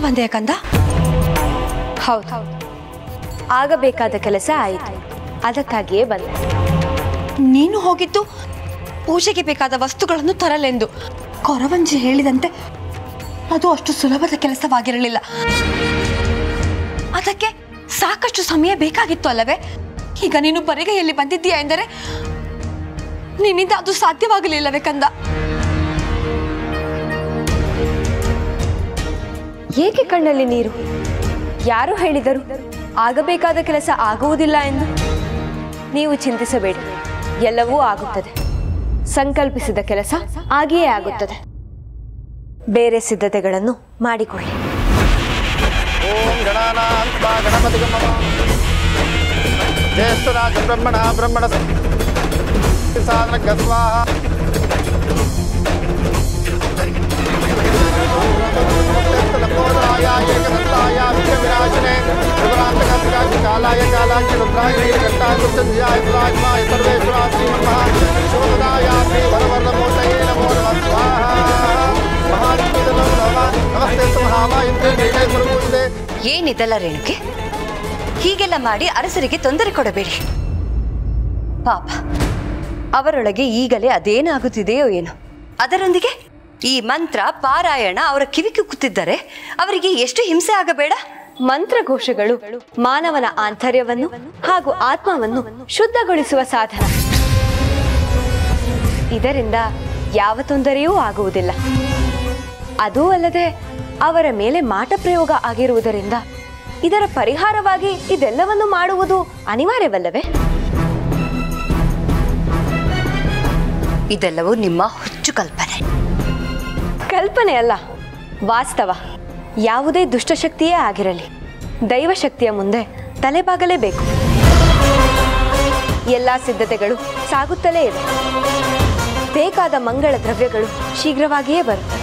ಬಂದೆ ಕಂದ ಹೌದು ಆಗಬೇಕಾದ ಕೆಲಸ ಆಯಿತು ಅದಕ್ಕಾಗಿಯೇ ಬಂದೆ ನೀನು ಹೋಗಿದ್ದು ಪೂಜೆಗೆ ಬೇಕಾದ ವಸ್ತುಗಳನ್ನು ತರಲೆಂದು ಕೊರವಂಜಿ ಹೇಳಿದಂತೆ ಅದು ಅಷ್ಟು ಸುಲಭದ ಕೆಲಸವಾಗಿರಲಿಲ್ಲ ಅದಕ್ಕೆ ಸಾಕಷ್ಟು ಸಮಯ ಬೇಕಾಗಿತ್ತು ಅಲ್ಲವೇ ಈಗ ನೀನು ಬರಿಗೈಯಲ್ಲಿ ಬಂದಿದ್ದೀಯಾ ಎಂದರೆ ನಿನ್ನಿಂದ ಅದು ಸಾಧ್ಯವಾಗಲಿಲ್ಲವೇ ಕಂದ ಏಕೆ ಕಣ್ಣಲ್ಲಿ ನೀರು ಯಾರು ಹೇಳಿದರು ಆಗಬೇಕಾದ ಕೆಲಸ ಆಗುವುದಿಲ್ಲ ಎಂದು ನೀವು ಚಿಂತಿಸಬೇಡಿ ಎಲ್ಲವೂ ಆಗುತ್ತದೆ ಸಂಕಲ್ಪಿಸಿದ ಕೆಲಸ ಆಗಿಯೇ ಆಗುತ್ತದೆ ಬೇರೆ ಸಿದ್ಧತೆಗಳನ್ನು ಮಾಡಿಕೊಳ್ಳಿ ಓಂ ಗಣಾನಾಂ ಸ್ವಾ ಗಣಪತಿಗಂ ನಮಃ ಜ್ಯೇಷ್ಠರಾಜ ಬ್ರಹ್ಮಣ ಬ್ರಹ್ಮಣ ಸಾಧನ ಗಸ್ವಾಹ ಲಂಬೋದರಾಯ ಏಕದಂತಾಯ ವಿಘ್ನವಿನಾಶಿನೇ ತ್ರಿಪುರಾಂತಕಸ್ಯಾಯ ಕಾಲಾಯ ಕಾಲಾಯ ರುದ್ರಾಯ ನೀಲಕಂಠಾಯ ಮೃತ್ಯುಂಜಯಾಯ ಸುರಾಜ್ಮಾಯ ಸರ್ವೇಶ್ವರಾಯ ಶ್ರೀಮನ್ಮಃ ಶಿವದಾಯ ಶ್ರೀ ವರವರ್ಣಮೂರ್ತಯೇ ನಮೋ ನಮಃ ಸ್ವಾಹ ಮಹಾಲಕ್ಷ್ಮೀ ನಮಃ ನಮಸ್ತೆ ಮಹಾಮಾಯಿಂದ್ರೇ ನೀಲೇ ಗುರುಗುಂದೆ ಏನಿದೆಲ್ಲ ರೇಣುಕೆ ಹೀಗೆಲ್ಲ ಮಾಡಿ ಅರಸರಿಗೆ ತೊಂದರೆ ಕೊಡಬೇಡಿ ಪಾಪ ಅವರೊಳಗೆ ಈಗಲೇ ಅದೇನಾಗುತ್ತಿದೆಯೋ ಏನೋ ಅದರೊಂದಿಗೆ ಈ ಮಂತ್ರ ಪಾರಾಯಣ ಅವರ ಕಿವಿಗೆ ಕೂತಿದ್ದರೆ ಅವರಿಗೆ ಎಷ್ಟು ಹಿಂಸೆ ಆಗಬೇಡ ಮಂತ್ರಘೋಷಗಳು ಮಾನವನ ಆಂತರ್ಯವನ್ನು ಹಾಗೂ ಆತ್ಮವನ್ನು ಶುದ್ಧಗೊಳಿಸುವ ಸಾಧನ ಇದರಿಂದ ಯಾವ ತೊಂದರೆಯೂ ಆಗುವುದಿಲ್ಲ ಅದೂ ಅಲ್ಲದೆ ಅವರ ಮೇಲೆ ಮಾಟ ಪ್ರಯೋಗ ಆಗಿರುವುದರಿಂದ ಇದರ ಪರಿಹಾರವಾಗಿ ಇದೆಲ್ಲವನ್ನು ಮಾಡುವುದು ಅನಿವಾರ್ಯವಲ್ಲವೇ ಇದೆಲ್ಲವೂ ನಿಮ್ಮ ಹುಚ್ಚು ಕಲ್ಪನೆ ಕಲ್ಪನೆ ಅಲ್ಲ ವಾಸ್ತವ ಯಾವುದೇ ದುಷ್ಟಶಕ್ತಿಯೇ ಆಗಿರಲಿ ದೈವಶಕ್ತಿಯ ಮುಂದೆ ತಲೆಬಾಗಲೇಬೇಕು ಎಲ್ಲ ಸಿದ್ಧತೆಗಳು ಸಾಗುತ್ತಲೇ ಇವೆ ಬೇಕಾದ ಮಂಗಳ ದ್ರವ್ಯಗಳು ಶೀಘ್ರವಾಗಿಯೇ ಬರುತ್ತವೆ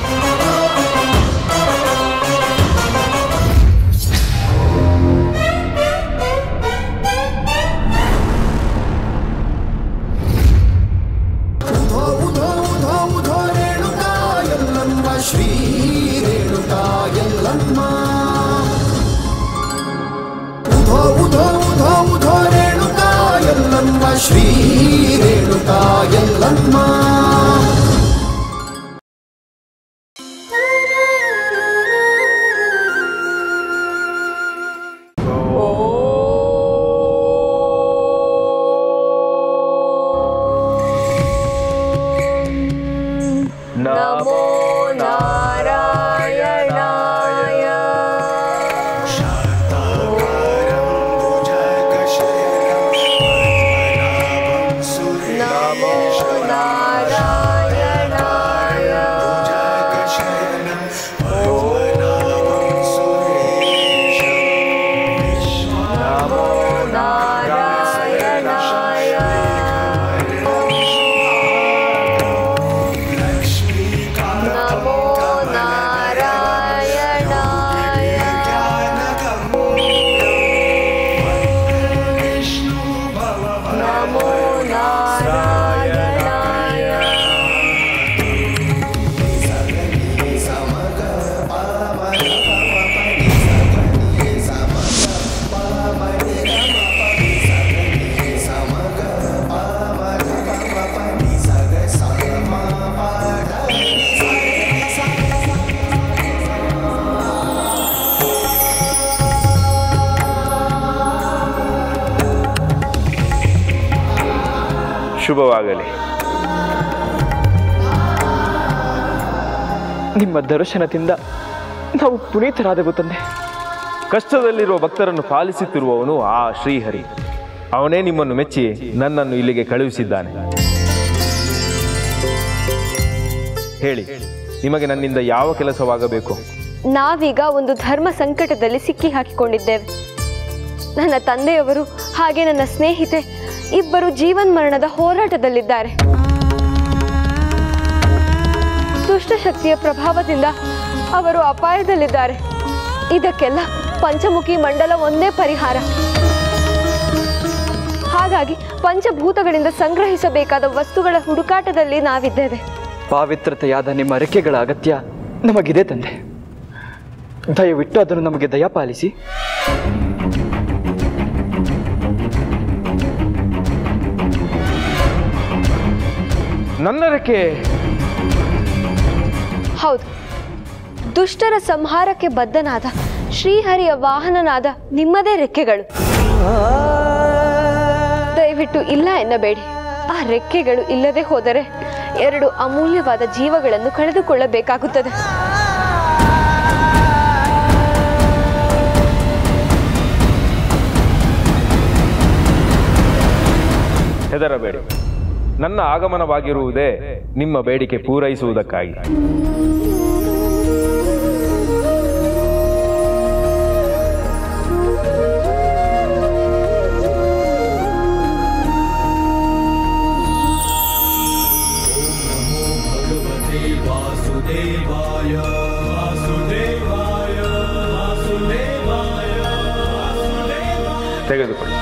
ಉಧೋ ಉಧೋ ಉಧೋ ಉಧೋ ರೇಣುಕಾ ಎಲ್ಲಮ್ಮ ಶ್ರೀ ರೇಣುಕಾ ಎಲ್ಲಮ್ಮ ಉಧೋ ಉಧೋ ಉಧೋ ಉಧೋ ರೇಣುಕಾ ಎಲ್ಲಮ್ಮ ಶ್ರೀ ರೇಣುಕಾ ಎಲ್ಲಮ್ಮ ನಮೋ ನಾರಾಯಣಾಯ ನಮೋ ನಾರಾಯಣಾಯ ನಮೋ ನಾರಾಯಣಾಯ ನಮೋ ನಾರಾಯಣಾಯ ನಮೋ ನಾರಾಯಣಾಯ ಶುಭವಾಗಲಿ ನಿಮ್ಮ ದರ್ಶನದಿಂದ ನಾವು ಪುನೀತರಾದೆವು ತಂದೆ ಕಷ್ಟದಲ್ಲಿರುವ ಭಕ್ತರನ್ನು ಪಾಲಿಸುತ್ತಿರುವವನು ಆ ಶ್ರೀಹರಿ ಅವನೇ ನಿಮ್ಮನ್ನು ಮೆಚ್ಚಿ ನನ್ನನ್ನು ಇಲ್ಲಿಗೆ ಕಳುಹಿಸಿದ್ದಾನೆ ಹೇಳಿ ನಿಮಗೆ ನನ್ನಿಂದ ಯಾವ ಕೆಲಸವಾಗಬೇಕು ನಾವೀಗ ಒಂದು ಧರ್ಮ ಸಂಕಟದಲ್ಲಿ ಸಿಕ್ಕಿ ಹಾಕಿಕೊಂಡಿದ್ದೇವೆ ನನ್ನ ತಂದೆಯವರು ಹಾಗೆ ನನ್ನ ಸ್ನೇಹಿತೆ ಇಬ್ಬರು ಜೀವನ್ ಮರಣದ ಹೋರಾಟದಲ್ಲಿದ್ದಾರೆ ದುಷ್ಟಶಕ್ತಿಯ ಪ್ರಭಾವದಿಂದ ಅವರು ಅಪಾಯದಲ್ಲಿದ್ದಾರೆ ಇದಕ್ಕೆಲ್ಲ ಪಂಚಮುಖಿ ಮಂಡಲ ಒಂದೇ ಪರಿಹಾರ ಹಾಗಾಗಿ ಪಂಚಭೂತಗಳಿಂದ ಸಂಗ್ರಹಿಸಬೇಕಾದ ವಸ್ತುಗಳ ಹುಡುಕಾಟದಲ್ಲಿ ನಾವಿದ್ದೇವೆ ಪಾವಿತ್ರತೆಯಾದ ನಿಮ್ಮ ರೆಕ್ಕೆಗಳ ಅಗತ್ಯ ನಮಗಿದೆ ತಂದೆ ದಯವಿಟ್ಟು ಅದನ್ನು ನಮಗೆ ದಯಪಾಲಿಸಿ ನನ್ನ ರೆಕ್ಕೆ ಹೌದು ದುಷ್ಟರ ಸಂಹಾರಕ್ಕೆ ಬದ್ಧನಾದ ಶ್ರೀಹರಿಯ ವಾಹನನಾದ ನಿಮ್ಮದೇ ರೆಕ್ಕೆಗಳು ದಯವಿಟ್ಟು ಇಲ್ಲ ಎನ್ನಬೇಡಿ ಆ ರೆಕ್ಕೆಗಳು ಇಲ್ಲದೆ ಹೋದರೆ ಎರಡು ಅಮೂಲ್ಯವಾದ ಜೀವಗಳನ್ನು ಕಳೆದುಕೊಳ್ಳಬೇಕಾಗುತ್ತದೆ ಹೆದರಬೇಡಿ ನನ್ನ ಆಗಮನವಾಗಿರುವುದೇ ನಿಮ್ಮ ಬೇಡಿಕೆ ಪೂರೈಸುವುದಕ್ಕಾಗಿ ತೆಗೆದುಕೊಳ್ಳಿ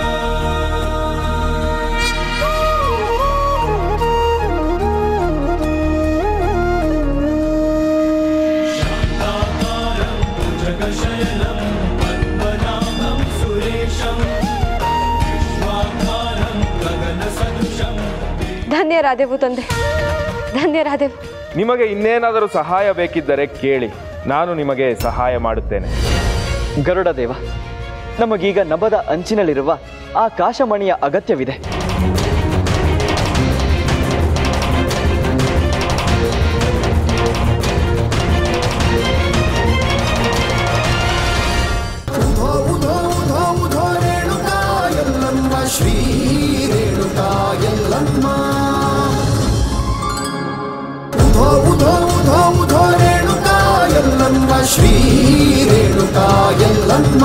ಧನ್ಯರಾದೆವು ತಂದೆ ಧನ್ಯರಾದೆವು ನಿಮಗೆ ಇನ್ನೇನಾದರೂ ಸಹಾಯ ಬೇಕಿದ್ದರೆ ಕೇಳಿ ನಾನು ನಿಮಗೆ ಸಹಾಯ ಮಾಡುತ್ತೇನೆ ಗರುಡ ದೇವ ನಮಗೀಗ ನಭದ ಅಂಚಿನಲ್ಲಿರುವ ಆ ಕಾಶಮಣಿಯ ಅಗತ್ಯವಿದೆ ಉಧೋ ಉಧೋ ಉಧೋ ಉಧೋ ರೇಣುಕಾ ಎಲ್ಲಮ್ಮ ಶ್ರೀ ರೇಣುಕಾ ಎಲ್ಲಮ್ಮ ಉಧೋ ಉಧೋ ಉಧೋ ಉಧೋ ರೇಣುಕಾ ಎಲ್ಲಮ್ಮ ಶ್ರೀ ರೇಣುಕಾ ಎಲ್ಲಮ್ಮ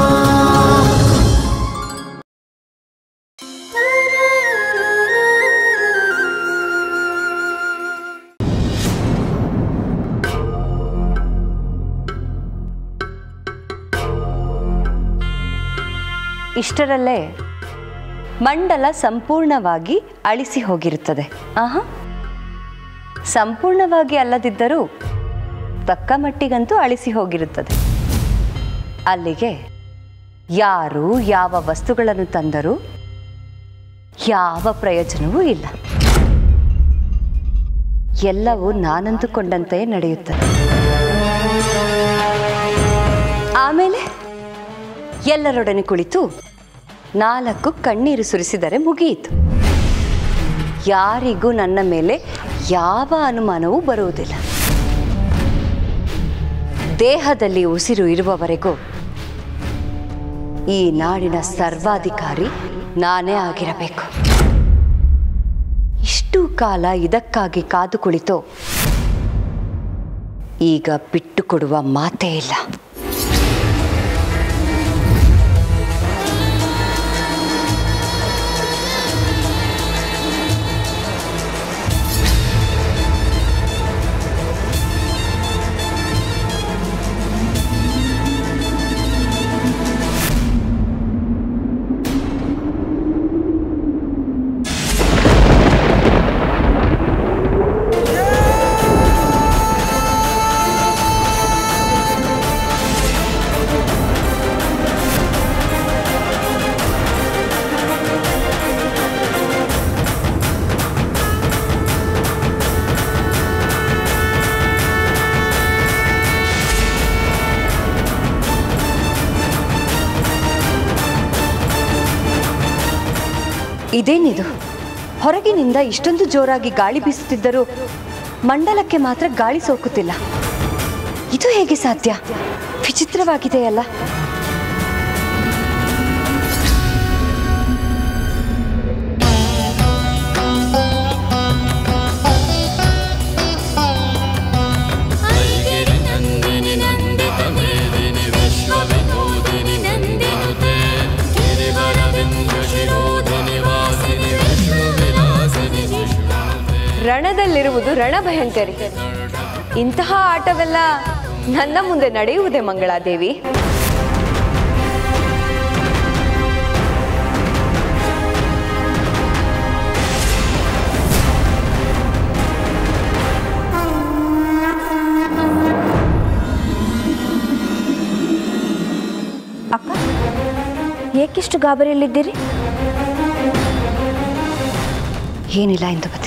ಇಷ್ಟರಲ್ಲೇ ಮಂಡಲ ಸಂಪೂರ್ಣವಾಗಿ ಅಳಿಸಿ ಹೋಗಿರುತ್ತದೆ ಆಹಾ ಸಂಪೂರ್ಣವಾಗಿ ಅಲ್ಲದಿದ್ದರೂ ತಕ್ಕ ಮಟ್ಟಿಗಂತೂ ಅಳಿಸಿ ಹೋಗಿರುತ್ತದೆ ಅಲ್ಲಿಗೆ ಯಾರು ಯಾವ ವಸ್ತುಗಳನ್ನು ತಂದರೂ ಯಾವ ಪ್ರಯೋಜನವೂ ಇಲ್ಲ ಎಲ್ಲವೂ ನಾನಂದುಕೊಂಡಂತೆಯೇ ನಡೆಯುತ್ತದೆ ಆಮೇಲೆ ಎಲ್ಲರೊಡನೆ ಕುಳಿತು ನಾಲ್ಕು ಕಣ್ಣೀರು ಸುರಿಸಿದರೆ ಮುಗಿಯಿತು ಯಾರಿಗೂ ನನ್ನ ಮೇಲೆ ಯಾವ ಅನುಮಾನವೂ ಬರುವುದಿಲ್ಲ ದೇಹದಲ್ಲಿ ಉಸಿರು ಇರುವವರೆಗೂ ಈ ನಾಡಿನ ಸರ್ವಾಧಿಕಾರಿ ನಾನೇ ಆಗಿರಬೇಕು ಇಷ್ಟು ಕಾಲ ಇದಕ್ಕಾಗಿ ಕಾದು ಕುಳಿತು ಈಗ ಬಿಟ್ಟು ಕೊಡುವ ಮಾತೇ ಇಲ್ಲ ಇದೇನಿದು ಹೊರಗಿನಿಂದ ಇಷ್ಟೊಂದು ಜೋರಾಗಿ ಗಾಳಿ ಬೀಸುತ್ತಿದ್ದರೂ ಮಂಡಲಕ್ಕೆ ಮಾತ್ರ ಗಾಳಿ ಸೋಕುತ್ತಿಲ್ಲ ಇದು ಹೇಗೆ ಸಾಧ್ಯ ವಿಚಿತ್ರವಾಗಿದೆಯಲ್ಲ गिरिनन्दिनि नन्दितमेदिनि विश्वविनोदिनि नन्दिनुते गिरिवरविन्द्रशिरोधिनि वासिनि विष्णुविलासिनि विष्णुनुते ರಣದಲ್ಲಿರುವುದು ರಣಭಯಂಕರಿ ಇಂತಹ ಆಟವೆಲ್ಲ ನನ್ನ ಮುಂದೆ ನಡೆಯುವುದೇ ಮಂಗಳಾದೇವಿ ಯಾಕಿಷ್ಟು ಗಾಬರಿಯಲ್ಲಿದ್ದೀರಿ ಏನಿಲ್ಲ ಇಂದುಮತಿ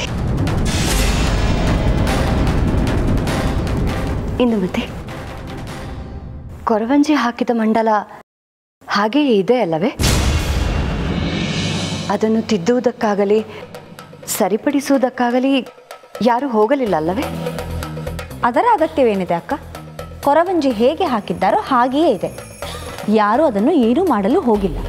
ಇಂದುಮತಿ ಕೊರವಂಜಿ ಹಾಕಿದ ಮಂಡಲ ಹಾಗೆಯೇ ಇದೆ ಅಲ್ಲವೇ ಅದನ್ನು ತಿದ್ದುವುದಕ್ಕಾಗಲಿ ಸರಿಪಡಿಸುವುದಕ್ಕಾಗಲಿ ಯಾರೂ ಹೋಗಲಿಲ್ಲ ಅಲ್ಲವೇ ಅದರ ಅಗತ್ಯವೇನಿದೆ ಅಕ್ಕ ಕೊರವಂಜಿ ಹೇಗೆ ಹಾಕಿದ್ದಾರೋ ಹಾಗೆಯೇ ಇದೆ ಯಾರೂ ಅದನ್ನು ಏನೂ ಮಾಡಲು ಹೋಗಿಲ್ಲ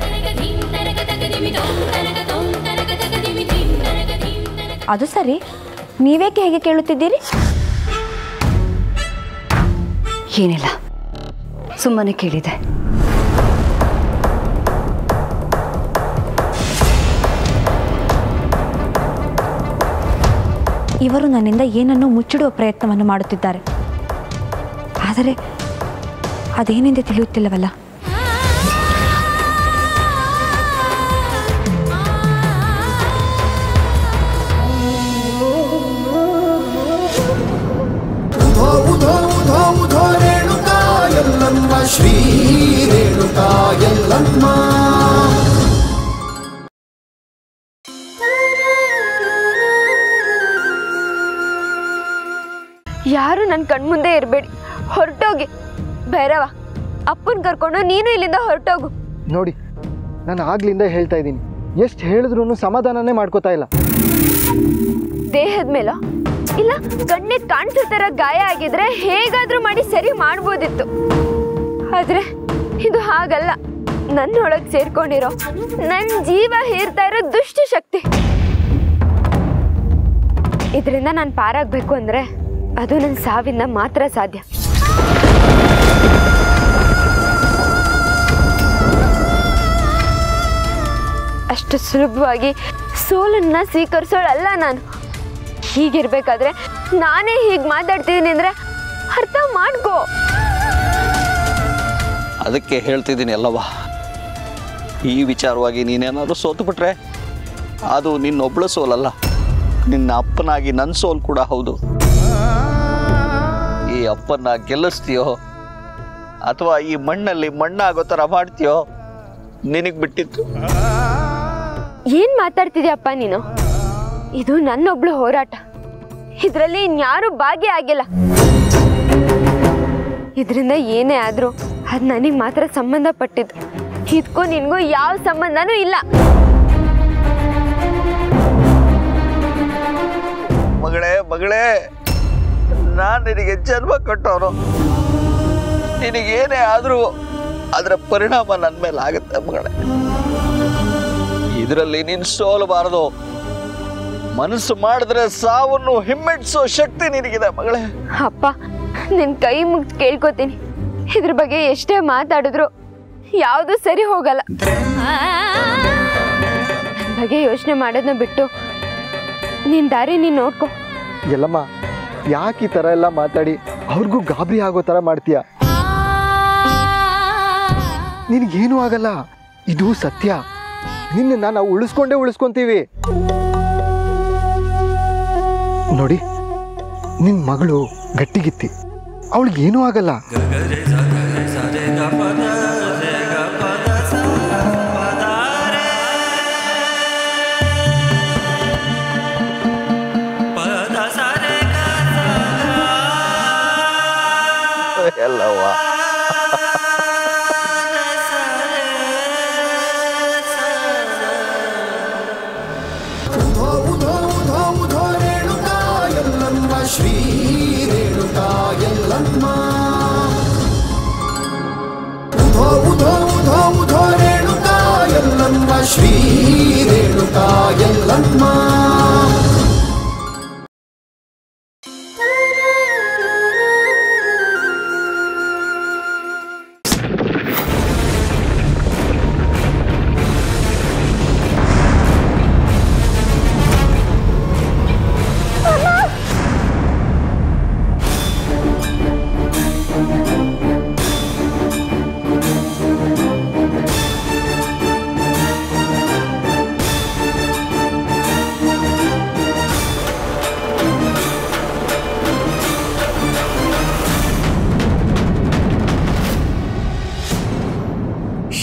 ಅದು ಸರಿ ನೀವೇಕೆ ಹೇಗೆ ಕೇಳುತ್ತಿದ್ದೀರಿ ಏನಿಲ್ಲ ಸುಮ್ಮನೆ ಕೇಳಿದೆ ಇವರು ನನ್ನಿಂದ ಏನನ್ನೋ ಮುಚ್ಚಿಡುವ ಪ್ರಯತ್ನವನ್ನು ಮಾಡುತ್ತಿದ್ದಾರೆ ಆದರೆ ಅದೇನೆಂದೇ ತಿಳಿಯುತ್ತಿಲ್ಲವಲ್ಲ ಉಧೋ ಉಧೋ ಉಧೋ ಉಧೋ ರೇಣುಕಾ ಎಲ್ಲಮ್ಮ ಶ್ರೀ ರೇಣುಕಾ ಎಲ್ಲಮ್ಮ ಯಾರು ನನ್ನ ಕಣ್ಮುಂದೆ ಇರಬೇಡಿ ಹೊರಟೋಗಿ ಭೈರವ ಅಪ್ಪನ ಕರ್ಕೊಂಡು ನೀನು ಇಲ್ಲಿಂದ ಹೊರಟೋಗು ನೋಡಿ ನಾನು ಆಗ್ಲಿಂದ ಹೇಳ್ತಾ ಇದ್ದೀನಿ ಎಷ್ಟು ಹೇಳಿದ್ರು ಸಮಾಧಾನನೇ ಮಾಡ್ಕೋತಾ ಇಲ್ಲ ದೇಹದ ಮೇಲೋ ಇಲ್ಲ ಕಣ್ಣಿಗೆ ಕಾಣಿಸೋ ಥರ ಗಾಯ ಆಗಿದ್ರೆ ಹೇಗಾದ್ರೂ ಮಾಡಿ ಸರಿ ಮಾಡ್ಬೋದಿತ್ತು ಆದ್ರೆ ಇದು ಹಾಗಲ್ಲ ನನ್ನೊಳಗೆ ಸೇರ್ಕೊಂಡಿರೋ ನನ್ನ ಜೀವ ಹೇರ್ತಾ ಇರೋ ದುಷ್ಟ ಶಕ್ತಿ ಇದರಿಂದ ನಾನು ಪಾರಾಗಬೇಕು ಅಂದ್ರೆ ಅದು ನನ್ನ ಸಾವಿಂದ ಮಾತ್ರ ಸಾಧ್ಯ ಅಷ್ಟು ಸುಲಭವಾಗಿ ಸೋಲನ್ನ ಸ್ವೀಕರಿಸೋಳಲ್ಲ ನಾನು ಹೀಗಿರ್ಬೇಕಾದ್ರೆ ನಾನೇ ಹೀಗೆ ಮಾತಾಡ್ತಿದ್ದೀನಿ ಅಂದ್ರೆ ಅರ್ಥ ಮಾಡ್ಕೋ ಅದಕ್ಕೆ ಹೇಳ್ತಿದ್ದೀನಿ ಅಲ್ಲವಾ ಈ ವಿಚಾರವಾಗಿ ನೀನೇನಾದ್ರು ಸೋತು ಬಿಟ್ರೆ ಅದು ನಿನ್ನೊಬ್ಳ ಸೋಲಲ್ಲ ನಿನ್ನ ಅಪ್ಪನಾಗಿ ನನ್ನ ಸೋಲ್ ಕೂಡ ಹೌದು ಈ ಅಪ್ಪನ್ನ ಗೆಲ್ಲಿಸ್ತೀಯೋ ಅಥವಾ ಈ ಮಣ್ಣಲ್ಲಿ ಮಣ್ಣಾಗೋ ಥರ ಮಾಡ್ತೀಯೋ ನಿನಗೆ ಬಿಟ್ಟಿತ್ತು ಏನ್ ಮಾತಾಡ್ತಿದ್ಯಪ್ಪ ನೀನು ಇದು ನನ್ನೊಬ್ಳು ಹೋರಾಟ ಇದರಲ್ಲಿ ಇನ್ಯಾರು ಭಾಗಿಯಾಗಿಲ್ಲ ಇದರಿಂದ ಏನೇ ಆದ್ರೂ ಅದು ನನಗೆ ಮಾತ್ರ ಸಂಬಂಧಪಟ್ಟಿದ್ದು ಇದಕ್ಕೂ ನಿನಗೂ ಯಾವ ಸಂಬಂಧನೂ ಇಲ್ಲ ಮಗಳೇ ಮಗಳೇ ನಾನು ನಿನಗೆ ಜನ್ಮ ಕೊಟ್ಟವನು ನಿನಗೇನೇ ಆದರೂ ಅದರ ಪರಿಣಾಮ ನನ್ನ ಮೇಲೆ ಆಗುತ್ತೆ ಮಗಳೇ ಇದರಲ್ಲಿ ನೀನು ಸೋಲಬಾರದು ಮನಸ್ಸು ಮಾಡಿದ್ರೆ ಸಾವನ್ನು ಹಿಮ್ಮೆಟ್ಟಿಸೋ ಶಕ್ತಿ ನಿನಗಿದೆ ಮಗಳೇ ಅಪ್ಪ ನಿನ್ ಕೈ ಮುಗ್ದು ಕೇಳ್ಕೊತೀನಿ ಇದ್ರ ಬಗ್ಗೆ ಎಷ್ಟೇ ಮಾತಾಡಿದ್ರು ಯಾವುದು ಸರಿ ಹೋಗಲ್ಲ ನನ್ ಬಗ್ಗೆ ಯೋಚನೆ ಮಾಡೋದನ್ನ ಬಿಟ್ಟು ನಿನ್ ದಾರಿ ನೀನ್ ನೋಡ್ಕೊ ಎಲ್ಲಮ್ಮ ಯಾಕೆ ಈ ಥರ ಎಲ್ಲ ಮಾತಾಡಿ ಅವ್ರಿಗೂ ಗಾಬರಿ ಆಗೋ ಥರ ಮಾಡ್ತೀಯ ನಿನಗೇನೂ ಆಗಲ್ಲ ಇದು ಸತ್ಯ ನಿನ್ನ ನಾವು ಉಳಿಸ್ಕೊಂಡೇ ಉಳಿಸ್ಕೊಂತೀವಿ ನೋಡಿ ನಿನ್ನ ಮಗಳು ಗಟ್ಟಿಗಿತ್ತಿ ಅವಳಿಗೇನೂ ಆಗಲ್ಲ ಎಲ್ಲವ್ವ ಉಧೋ ಉಧೋ ಉಧೋ ಉಧೋ ರೇಣುಕಾ ಎಲ್ಲಮ್ಮ ಶ್ರೀ ರೇಣುಕಾ ಎಲ್ಲಮ್ಮ ಉಧೋ ಉಧೋ ಉಧೋ ಉಧೋ ರೇಣುಕಾ ಎಲ್ಲಮ್ಮ ಶ್ರೀ ರೇಣುಕಾ ಎಲ್ಲಮ್ಮ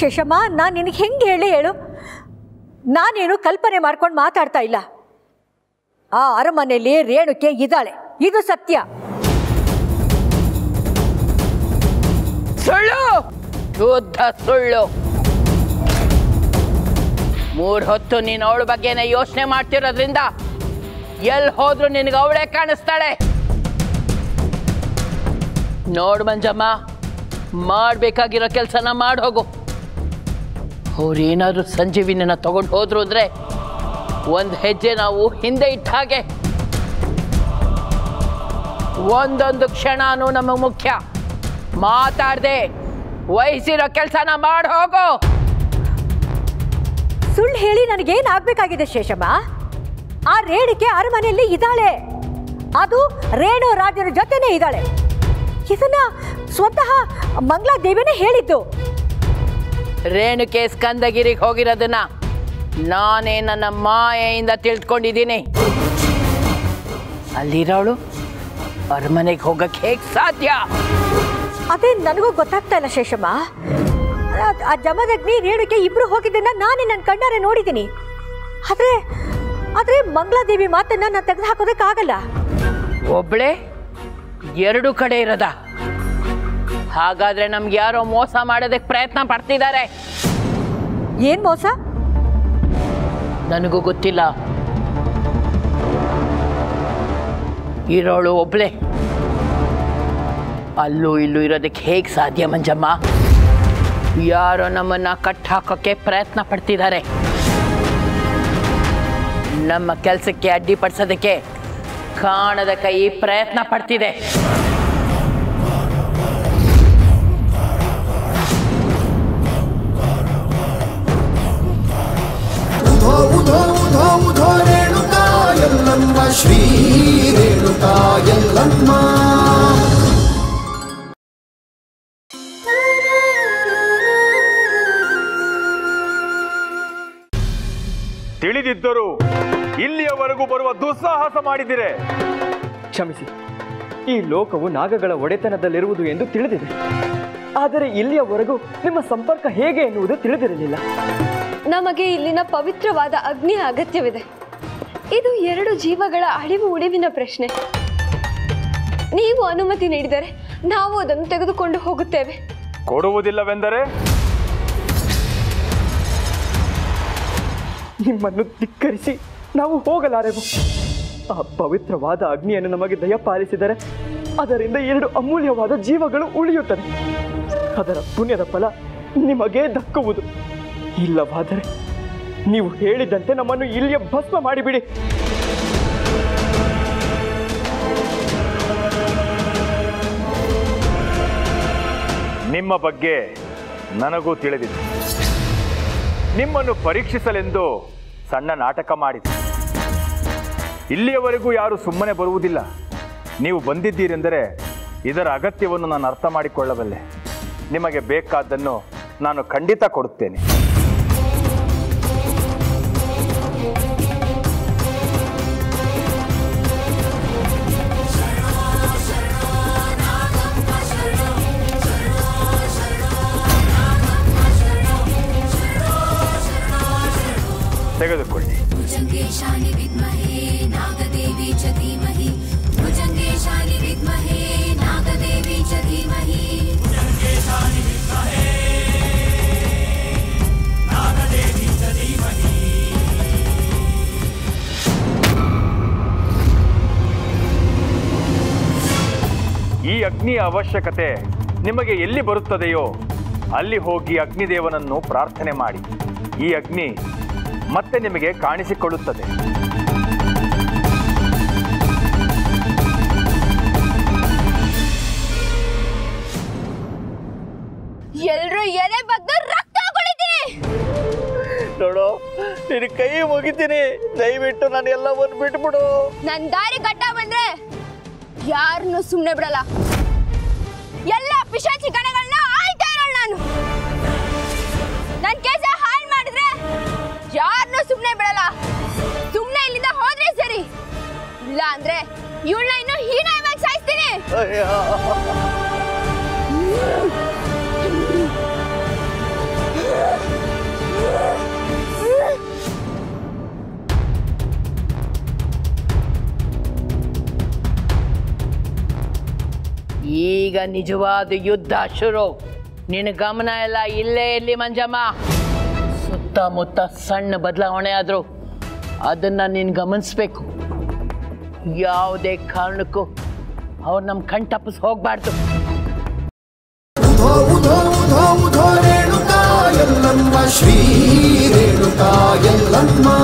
ಶೇಷಮ್ಮ ನಾನು ನಿನಗೆ ಹೆಂಗೆ ಹೇಳಿ ಹೇಳು ನಾನೇನು ಕಲ್ಪನೆ ಮಾಡ್ಕೊಂಡು ಮಾತಾಡ್ತಾ ಇಲ್ಲ ಆ ಅರಮನೆಯಲ್ಲಿ ರೇಣುಕೆ ಇದ್ದಾಳೆ ಇದು ಸತ್ಯ ಸುಳ್ಳು ಶುದ್ಧ ಸುಳ್ಳು ಮೂರ್ ಹೊತ್ತು ನೀನು ಅವಳ ಬಗ್ಗೆನೇ ಯೋಚನೆ ಮಾಡ್ತಿರೋದ್ರಿಂದ ಎಲ್ಲಿ ಹೋದ್ರು ನಿನಗೆ ಅವಳೇ ಕಾಣಿಸ್ತಾಳೆ ನೋಡ್ ಮಂಜಮ್ಮ ಮಾಡ್ಬೇಕಾಗಿರೋ ಕೆಲಸನ ಮಾಡಿ ಹೋಗು ಅವ್ರೇನಾದ್ರೂ ಸಂಜೀವಿನ ತಗೊಂಡು ಹೋದ್ರು ಅಂದ್ರೆ ಒಂದು ಹೆಜ್ಜೆ ನಾವು ಹಿಂದೆ ಇಟ್ಟ ಹಾಗೆ ಒಂದೊಂದು ಕ್ಷಣನೂ ನಮಗೆ ಮುಖ್ಯ ಮಾತಾಡ್ದೆ ವಹಿಸಿರೋ ಕೆಲಸನ ಮಾಡಿ ಹೋಗು ಸುಳ್ಳು ಹೇಳಿ ನನಗೇನು ಆಗ್ಬೇಕಾಗಿದೆ ಶೇಷಮ್ಮ ಆ ರೇಣಿಕೆ ಅರಮನೆಯಲ್ಲಿ ಇದ್ದಾಳೆ ಅದು ರೇಣು ರಾಜನ ಜೊತೆನೇ ಇದ್ದಾಳೆ ಇದನ್ನ ಸ್ವತಃ ಮಂಗಳಾ ದೇವಿನೇ ಹೇಳಿದ್ದು ರೇಣುಕೆ ಸ್ಕಂದಗಿರಿಗೆ ಹೋಗಿರೋದನ್ನ ನಾನೇ ನನ್ನ ಮಾಯೆಯಿಂದ ತಿಳ್ಕೊಂಡಿದ್ದೀನಿ ಅಲ್ಲಿರೋಳು ಅರಮನೆಗೆ ಹೋಗಕ್ಕೆ ಹೇಗೆ ಸಾಧ್ಯ ಅದೇ ನನಗೂ ಗೊತ್ತಾಗ್ತಾ ಇಲ್ಲ ಶೇಷಮ್ಮ ಆ- ಆ ಜಮದಗ್ನಿ ರೇಣುಕೆ ಇಬ್ರು ಹೋಗಿದ್ದನ್ನ ನಾನೇ ನನ್ನ ಕಣ್ಣಾರೆ ನೋಡಿದ್ದೀನಿ ಆದ್ರೆ ಆದ್ರೆ ಮಂಗಳಾದೇವಿ ಮಾತನ್ನ ನಾನು ತೆಗೆದು ಹಾಕೋದಕ್ಕಾಗಲ್ಲ ಒಬ್ಳೆ ಎರಡು ಕಡೆ ಇರೋದ ಹಾಗಾದ್ರೆ ನಮ್ಗೆ ಯಾರೋ ಮೋಸ ಮಾಡೋದಕ್ಕೆ ಪ್ರಯತ್ನ ಪಡ್ತಿದ್ದಾರೆ ಏನ್ ಮೋಸ ನನಗೂ ಗೊತ್ತಿಲ್ಲ ಇರೋಳು ಒಬ್ಳೆ ಅಲ್ಲೂ ಇಲ್ಲೂ ಇರೋದಕ್ಕೆ ಹೇಗೆ ಸಾಧ್ಯ ಮಂಜಮ್ಮ ಯಾರೋ ನಮ್ಮನ್ನ ಕಟ್ ಹಾಕೋಕ್ಕೆ ಪ್ರಯತ್ನ ಪಡ್ತಿದ್ದಾರೆ ನಮ್ಮ ಕೆಲಸಕ್ಕೆ ಅಡ್ಡಿಪಡಿಸೋದಕ್ಕೆ ಕಾಣದ ಕೈ ಪ್ರಯತ್ನ ಪಡ್ತಿದೆ ಉಧೋ ಉಧೋ ಉಧೋ ಉಧೋ ರೇಣುಕಾ ಎಲ್ಲಮ್ಮ ಶ್ರೀ ರೇಣುಕಾ ಎಲ್ಲಮ್ಮ ತಿಳಿದಿದ್ದರೂ ಇಲ್ಲಿಯವರೆಗೂ ಬರುವ ದುಸ್ಸಾಹಸ ಮಾಡಿದಿರೆ ಕ್ಷಮಿಸಿ ಈ ಲೋಕವು ನಾಗಗಳ ಒಡೆತನದಲ್ಲಿರುವುದು ಎಂದು ತಿಳಿದಿದೆ ಆದರೆ ಇಲ್ಲಿಯವರೆಗೂ ನಿಮ್ಮ ಸಂಪರ್ಕ ಹೇಗೆ ಎನ್ನುವುದು ತಿಳಿದಿರಲಿಲ್ಲ ನಮಗೆ ಇಲ್ಲಿನ ಪವಿತ್ರವಾದ ಅಗ್ನಿಯ ಅಗತ್ಯವಿದೆ ಇದು ಎರಡು ಜೀವಗಳ ಅಳಿವು ಉಳಿವಿನ ಪ್ರಶ್ನೆ ನೀವು ಅನುಮತಿ ನೀಡಿದರೆ ನಾವು ಅದನ್ನು ತೆಗೆದುಕೊಂಡು ಹೋಗುತ್ತೇವೆ ಕೊಡುವುದಿಲ್ಲವೆಂದರೆ ನಿಮ್ಮನ್ನು ಧಿಕ್ಕರಿಸಿ ನಾವು ಹೋಗಲಾರೆವು ಆ ಪವಿತ್ರವಾದ ಅಗ್ನಿಯನ್ನು ನಮಗೆ ದಯಪಾಲಿಸಿದರೆ ಅದರಿಂದ ಎರಡು ಅಮೂಲ್ಯವಾದ ಜೀವಗಳು ಉಳಿಯುತ್ತದೆ ಅದರ ಪುಣ್ಯದ ಫಲ ನಿಮಗೆ ದಕ್ಕುವುದು ಇಲ್ಲವಾದರೆ ನೀವು ಹೇಳಿದಂತೆ ನಮ್ಮನ್ನು ಇಲ್ಲಿಯ ಭಸ್ಮ ಮಾಡಿಬಿಡಿ ನಿಮ್ಮ ಬಗ್ಗೆ ನನಗೂ ತಿಳಿದಿದೆ ನಿಮ್ಮನ್ನು ಪರೀಕ್ಷಿಸಲೆಂದು ಸಣ್ಣ ನಾಟಕ ಮಾಡಿದೆ ಇಲ್ಲಿಯವರೆಗೂ ಯಾರು ಸುಮ್ಮನೆ ಬರುವುದಿಲ್ಲ ನೀವು ಬಂದಿದ್ದೀರೆಂದರೆ ಇದರ ಅಗತ್ಯವನ್ನು ನಾನು ಅರ್ಥ ಮಾಡಿಕೊಳ್ಳಬಲ್ಲೆ ನಿಮಗೆ ಬೇಕಾದ್ದನ್ನು ನಾನು ಖಂಡಿತ ಕೊಡುತ್ತೇನೆ ತೆಗೆದುಕೊಳ್ಳಿ भुजङ्गेशानि विद्महे नागदेवी च धीमहि भुजङ्गेशानि विद्महे नागदेवी च धीमहि ಈ ಅಗ್ನಿಯ ಅವಶ್ಯಕತೆ ನಿಮಗೆ ಎಲ್ಲಿ ಬರುತ್ತದೆಯೋ ಅಲ್ಲಿ ಹೋಗಿ ಅಗ್ನಿದೇವನನ್ನು ಪ್ರಾರ್ಥನೆ ಮಾಡಿ ಈ ಅಗ್ನಿ ಮತ್ತೆ ನಿಮಗೆ ಕಾಣಿಸಿಕೊಳ್ಳುತ್ತದೆ ಎಲ್ರು ಎದೆ ಬಗ್ದು ರಕ್ತ ಕುಳಿತೀನಿ ನೋಡು ನಿನ್ನ ಕೈ ಮುಗಿತೀನಿ ದಯವಿಟ್ಟು ನಾನು ಎಲ್ಲವನ್ನು ಬಿಟ್ಬಿಡು ನನ್ ದಾರಿ ಕಟ್ಟ ಬಂದ್ರೆ ಯಾರನ್ನು ಸುಮ್ಮನೆ ಬಿಡಲ್ಲ ಎಲ್ಲ ಪಿಶಾಚಿ ಕಣಗಳನ್ನ ಆಯ್ತಾ ಇರೋಳು ನಾನು ನನ್ ಕೆಲಸ ಹಾಳು ಮಾಡಿದ್ರೆ ಯಾರನ್ನು ಸುಮ್ಮನೆ ಬಿಡಲ್ಲ ಸುಮ್ಮನೆ ಇಲ್ಲಿಂದ ಹೋದ್ರೆ ಸರಿ ಇಲ್ಲ ಅಂದ್ರೆ ಇವಳನ್ನ ಇನ್ನು ಹೀನಾಯವಾಗಿ ಸಾಯಿಸ್ತೀನಿ ಅಯ್ಯೋ ಈಗ ನಿಜವಾದ ಯುದ್ಧ ಶುರು ನಿನ್ನ ಗಮನ ಎಲ್ಲ ಇಲ್ಲೇ ಇಲ್ಲಿ ಮಂಜಮ್ಮ ಸುತ್ತಮುತ್ತ ಸಣ್ಣ ಬದಲಾವಣೆ ಆದರೂ ಅದನ್ನು ನೀನು ಗಮನಿಸ್ಬೇಕು ಯಾವುದೇ ಕಾರಣಕ್ಕೂ ಅವ್ರು ನಮ್ಮ ಕಣ್ ತಪ್ಪಿಸ್ ಹೋಗ್ಬಾರ್ದು ಉಧೋ ಉಧೋ ಉಧೋ ಉಧೋ ರೇಣುಕಾ ಎಲ್ಲಮ್ಮ ಶ್ರೀ ರೇಣುಕಾ ಎಲ್ಲಮ್ಮ